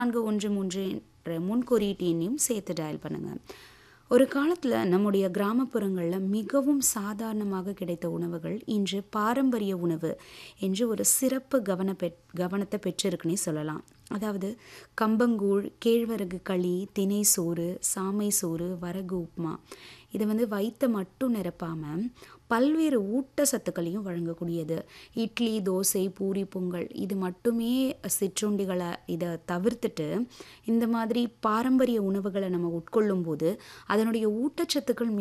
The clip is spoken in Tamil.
நான்கு ஒன்று மூன்று என்ற முன்குறியீட்டு எண்ணையும் சேர்த்து டயல் பண்ணுங்கள் ஒரு காலத்தில் நம்முடைய கிராமப்புறங்களில் மிகவும் சாதாரணமாக கிடைத்த உணவுகள் இன்று பாரம்பரிய உணவு என்று ஒரு சிறப்பு கவன பெற் கவனத்தை பெற்றிருக்குன்னே சொல்லலாம் அதாவது கம்பங்கூழ் கேழ்வரகு களி தினை சோறு சாமை சோறு வரகு உப்புமா இதை வந்து வயிற்றை மட்டும் நிரப்பாமல் பல்வேறு ஊட்டச்சத்துக்களையும் வழங்கக்கூடியது இட்லி தோசை பூரி பொங்கல் இது மட்டுமே சிற்றுண்டிகளை இதை தவிர்த்துட்டு இந்த மாதிரி பாரம்பரிய உணவுகளை நம்ம உட்கொள்ளும் போது அதனுடைய ஊட்டச்சத்துக்கள்